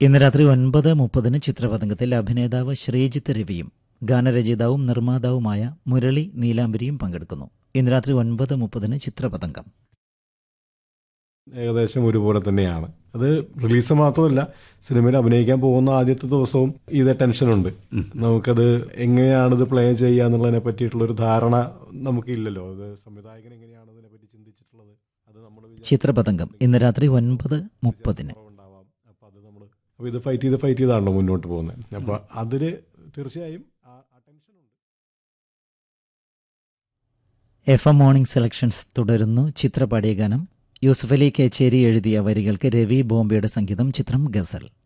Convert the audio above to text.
ഇന്ന് രാത്രി ഒൻപത് മുപ്പതിന് ചിത്രപതംഗത്തിൽ അഭിനേതാവ് ശ്രീജിത്ത് രവിയും ഗാനരചയിതാവും നിർമ്മാതാവുമായ മുരളി നീലാംബരിയും പങ്കെടുക്കുന്നു ഇന്ന് രാത്രി ഒൻപത് മുപ്പതിന് ചിത്രപതംഗം ഏകദേശം ഒരുപോലെ തന്നെയാണ് അത് റിലീസ് മാത്രമല്ല സിനിമയിൽ അഭിനയിക്കാൻ പോകുന്ന ആദ്യത്തെ ദിവസവും ഇതേ ടെൻഷനുണ്ട് നമുക്കത് എങ്ങനെയാണ് ഇത് പ്ലേ ചെയ്യുക എന്നുള്ളതിനെ പറ്റിയിട്ടുള്ള ഒരു ധാരണ നമുക്കില്ലല്ലോ അത് സംവിധായകൻ എങ്ങനെയാണ് ഇതിനെ പറ്റി ചിന്തിച്ചിട്ടുള്ളത് അത് നമ്മൾ ചിത്രപതംഗം ഇന്ന് രാത്രി ഒൻപത് മുപ്പതിന് ഉണ്ടാവാം അപ്പൊ അത് നമ്മൾ അപ്പൊ ഇത് ഫൈറ്റ് ചെയ്ത് ഫൈറ്റ് ചെയ്താണല്ലോ മുന്നോട്ട് പോകുന്നത് അപ്പൊ അതില് തീർച്ചയായും ആ ടെൻഷൻ ഉണ്ട് എഫ് എം മോർണിംഗ് സെലക്ഷൻസ് തുടരുന്നു ചിത്രപാടിയ ഗാനം യൂസഫ് അലി കേച്ചേരി എഴുതിയ വരികൾക്ക് രവി ബോംബെയുടെ സംഗീതം ചിത്രം ഗസൽ